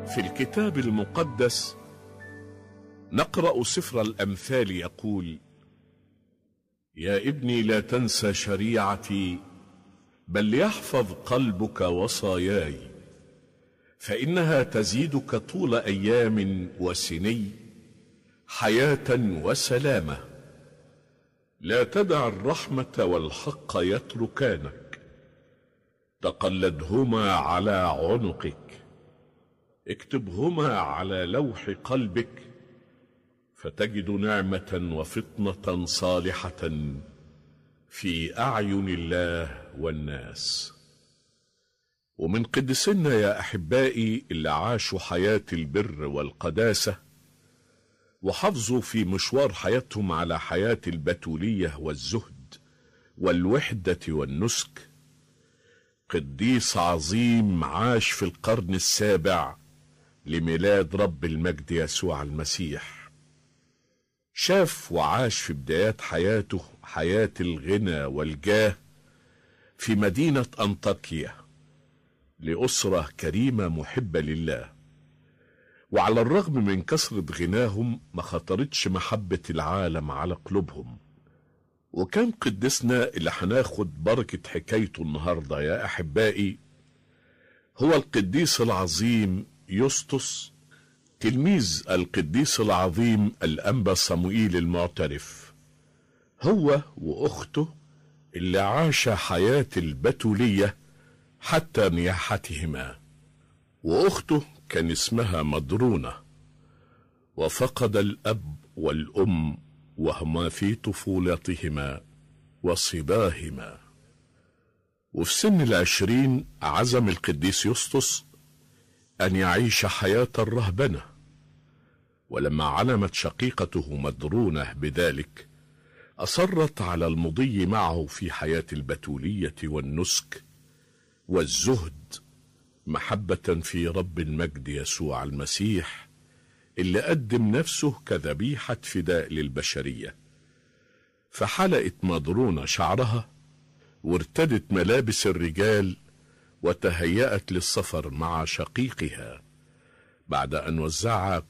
في الكتاب المقدس نقرا سفر الامثال يقول يا ابني لا تنسى شريعتي بل ليحفظ قلبك وصاياي فانها تزيدك طول ايام وسني حياه وسلامه لا تدع الرحمه والحق يتركانك تقلدهما على عنقك اكتبهما على لوح قلبك فتجد نعمه وفطنه صالحه في اعين الله والناس ومن قدسنا يا احبائي اللي عاشوا حياه البر والقداسه وحافظوا في مشوار حياتهم على حياه البتوليه والزهد والوحده والنسك قديس عظيم عاش في القرن السابع لميلاد رب المجد يسوع المسيح شاف وعاش في بدايات حياته حياة الغنى والجاه في مدينة أنطاكيا لأسرة كريمة محبة لله وعلى الرغم من كثرة غناهم ما خطرتش محبة العالم على قلوبهم وكان قدسنا اللي هناخد بركة حكايته النهاردة يا أحبائي هو القديس العظيم يسطس تلميذ القديس العظيم الأنبا صموئيل المعترف هو وأخته اللي عاش حياة البتولية حتى نياحتهما وأخته كان اسمها مدرونة وفقد الأب والأم وهما في طفولتهما وصباهما وفي سن العشرين عزم القديس يسطس أن يعيش حياة الرهبنة ولما علمت شقيقته مدرونة بذلك أصرت على المضي معه في حياة البتولية والنسك والزهد محبة في رب المجد يسوع المسيح اللي قدم نفسه كذبيحة فداء للبشرية فحلقت مضرونة شعرها وارتدت ملابس الرجال وتهيأت للسفر مع شقيقها بعد أن وزع